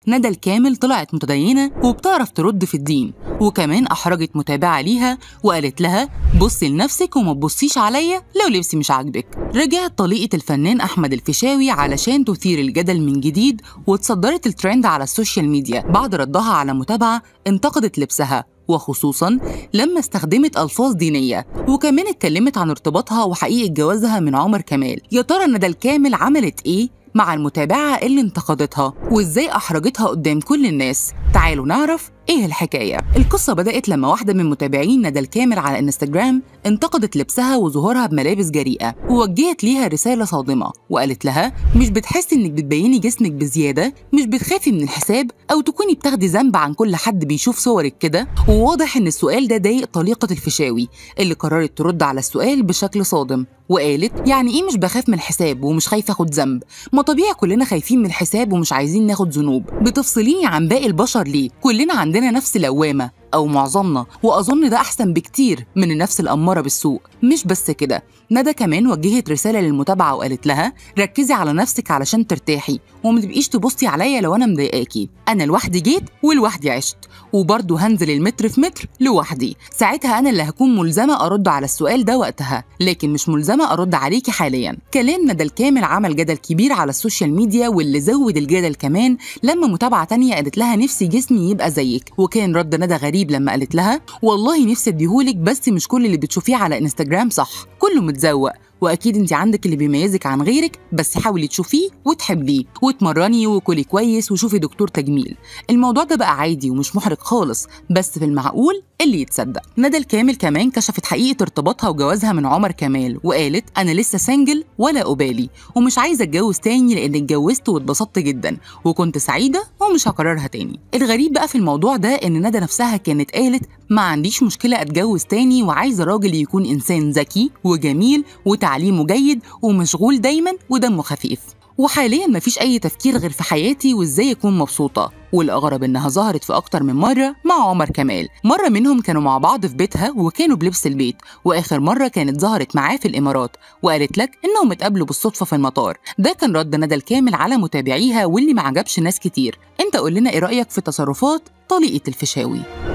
ندى الكامل طلعت متدينة وبتعرف ترد في الدين وكمان أحرجت متابعة ليها وقالت لها بصي لنفسك وما تبصيش عليا لو لبسي مش عاجبك رجعت طليقة الفنان أحمد الفيشاوي علشان تثير الجدل من جديد وتصدرت الترند على السوشيال ميديا بعد ردها على متابعة انتقدت لبسها وخصوصا لما استخدمت ألفاظ دينية وكمان اتكلمت عن ارتباطها وحقيقة جوازها من عمر كمال يا ترى ندى الكامل عملت إيه مع المتابعة اللي انتقدتها وإزاي أحرجتها قدام كل الناس تعالوا نعرف ايه الحكايه القصه بدات لما واحده من متابعين ندى الكامل على انستجرام انتقدت لبسها وظهورها بملابس جريئه ووجهت ليها رساله صادمه وقالت لها مش بتحسي انك بتبيني جسمك بزياده مش بتخافي من الحساب او تكوني بتاخدي ذنب عن كل حد بيشوف صورك كده وواضح ان السؤال ده ضايق طليقه الفيشاوي اللي قررت ترد على السؤال بشكل صادم وقالت يعني ايه مش بخاف من الحساب ومش خايفه اخد ذنب ما طبيعي كلنا خايفين من الحساب ومش عايزين ناخد ذنوب بتفصليني عن باقي البشر ليه كلنا عندنا نفس لوامه أو معظمنا وأظن ده أحسن بكتير من النفس الأمارة بالسوء مش بس كده ندى كمان وجهت رسالة للمتابعة وقالت لها ركزي على نفسك علشان ترتاحي وما تبقيش تبصي عليا لو أنا مضايقاكي أنا لوحدي جيت ولوحدي عشت وبرضه هنزل المتر في متر لوحدي ساعتها أنا اللي هكون ملزمة أرد على السؤال ده وقتها لكن مش ملزمة أرد عليكي حاليا كلام ندى الكامل عمل جدل كبير على السوشيال ميديا واللي زود الجدل كمان لما متابعة تانية قالت لها نفسي جسمي يبقى زيك وكان رد ندى غريب لما قالت لها والله نفسي اديهولك بس مش كل اللي بتشوفيه على انستجرام صح كله متزوق واكيد انت عندك اللي بيميزك عن غيرك بس حاولي تشوفيه وتحبيه وتمرني وكلي كويس وشوفي دكتور تجميل الموضوع ده بقى عادي ومش محرج خالص بس في المعقول اللي يتصدق ندى الكامل كمان كشفت حقيقه ارتباطها وجوازها من عمر كمال وقالت انا لسه سنجل ولا ابالي ومش عايزه اتجوز تاني لان اتجوزت واتبسطت جدا وكنت سعيده ومش هكررها تاني الغريب بقى في الموضوع ده ان ندى نفسها كانت قالت ما عنديش مشكله اتجوز تاني وعايزه راجل يكون انسان ذكي وجميل وتعليمه جيد ومشغول دايما ودمه خفيف وحاليا مفيش أي تفكير غير في حياتي وإزاي أكون مبسوطة والأغرب إنها ظهرت في أكتر من مرة مع عمر كمال مرة منهم كانوا مع بعض في بيتها وكانوا بلبس البيت وآخر مرة كانت ظهرت معاه في الإمارات وقالت لك إنهم اتقابلوا بالصدفة في المطار ده كان رد ندى الكامل على متابعيها واللي ما عجبش ناس كتير أنت قول لنا إيه رأيك في تصرفات طليقة الفيشاوي